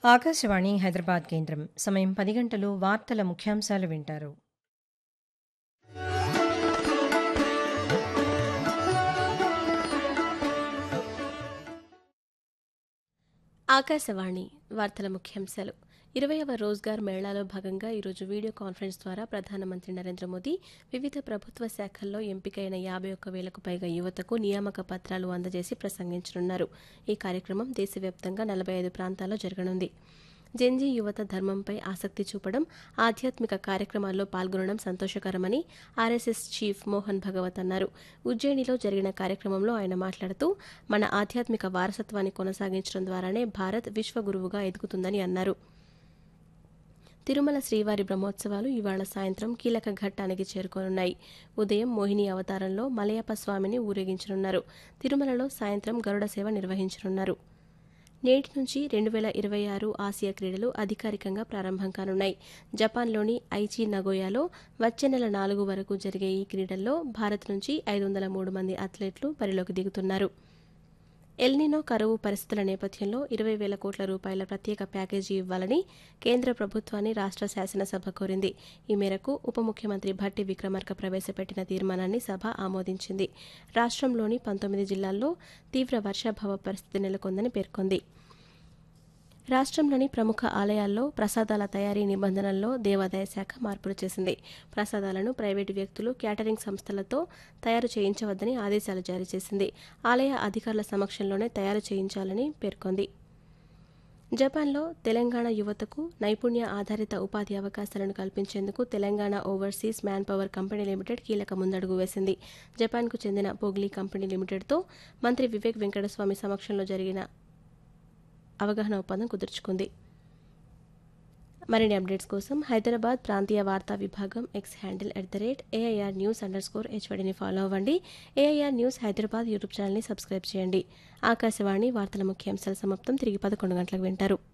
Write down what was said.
ఆకాశవాణి హైదరాబాద్ కేంద్రం సమయం పది గంటలు వార్తల ముఖ్యాంశాలు వింటారు ఆకాశవాణి వార్తల ముఖ్యాంశాలు ఇరవైవ రోజ్గార్ మేళాలో భాగంగా ఈరోజు వీడియో కాన్ఫరెన్స్ ద్వారా ప్రధానమంత్రి నరేంద్ర మోదీ వివిధ ప్రభుత్వ శాఖల్లో ఎంపికైన యాభై ఒక్క వేలకు పైగా యువతకు నియామక పత్రాలు అందజేసి ప్రసంగించనున్నారు ఈ కార్యక్రమం దేశవ్యాప్తంగా నలభై ఐదు ప్రాంతాల్లో జరగనుంది జెంజీ యువత ధర్మంపై ఆసక్తి చూపడం ఆధ్యాత్మిక కార్యక్రమాల్లో పాల్గొనడం సంతోషకరమని ఆర్ఎస్ఎస్ చీఫ్ మోహన్ భగవత్ అన్నారు ఉజ్జయినిలో జరిగిన కార్యక్రమంలో ఆయన మాట్లాడుతూ మన ఆధ్యాత్మిక వారసత్వాన్ని కొనసాగించడం ద్వారానే భారత్ విశ్వగురువుగా ఎదుగుతుందని అన్నారు తిరుమల శ్రీవారి బ్రహ్మోత్సవాలు ఇవాళ సాయంత్రం కీలక ఘట్టానికి చేరుకోనున్నాయి ఉదయం మోహిని అవతారంలో మలయప్ప స్వామిని ఊరేగించనున్నారు తిరుమలలో సాయంత్రం గరుడ సేవ నిర్వహించనున్నారు నేటి నుంచి రెండు వేల ఇరవై ఆరు ఆసియా క్రీడలు అధికారికంగా ప్రారంభం కానున్నాయి జపాన్లోని ఐచి నగోయాలో వచ్చే నెల నాలుగు వరకు జరిగే ఈ క్రీడల్లో భారత్ నుంచి ఐదు వందల మూడు మంది అథ్లెట్లు బరిలోకి దిగుతున్నారు ఎల్నినో కరువు పరిస్థితుల నేపథ్యంలో ఇరవై వేల కోట్ల రూపాయల ప్రత్యేక ప్యాకేజీ ఇవ్వాలని కేంద్ర ప్రభుత్వాన్ని రాష్ట్ర శాసనసభ కోరింది ఈ మేరకు ఉప ముఖ్యమంత్రి భట్టి విక్రమార్క ప్రవేశపెట్టిన తీర్మానాన్ని సభ ఆమోదించింది రాష్ట్రంలోని పంతొమ్మిది జిల్లాల్లో తీవ్ర వర్షాభావ పరిస్థితి నెలకొందని పేర్కొంది రాష్ట్రంలోని ప్రముఖ ఆలయాల్లో ప్రసాదాల తయారీ నిబంధనల్లో దేవాదాయ శాఖ మార్పులు చేసింది ప్రసాదాలను ప్రైవేటు వ్యక్తులు క్యాటరింగ్ సంస్థలతో తయారు చేయించవద్దని ఆదేశాలు జారీ చేసింది ఆలయ అధికారుల సమక్షంలోనే తయారు చేయించాలని పేర్కొంది జపాన్లో తెలంగాణ యువతకు నైపుణ్య ఆధారిత ఉపాధి అవకాశాలను కల్పించేందుకు Telangana overseas manpower company limited కీలక ముందడుగు వేసింది జపాన్కు చెందిన పోగ్లీ కంపెనీ లిమిటెడ్తో మంత్రి వివేక్ వెంకటస్వామి సమక్షంలో జరిగిన అవగాహన ఒప్పందం కుదుర్చుకుంది మరిన్ని అప్డేట్స్ కోసం హైదరాబాద్ ప్రాంతీయ వార్తా విభాగం X handle at the rate AIR news underscore హెచ్వడిని ఫాలో అవ్వండి ఏఐఆర్ న్యూస్ హైదరాబాద్ యూట్యూబ్ ఛానల్ని సబ్స్క్రైబ్ చేయండి ఆకాశవాణి వార్తల ముఖ్యాంశాల సమాప్తం తిరిగి పదకొండు గంటలకు వింటారు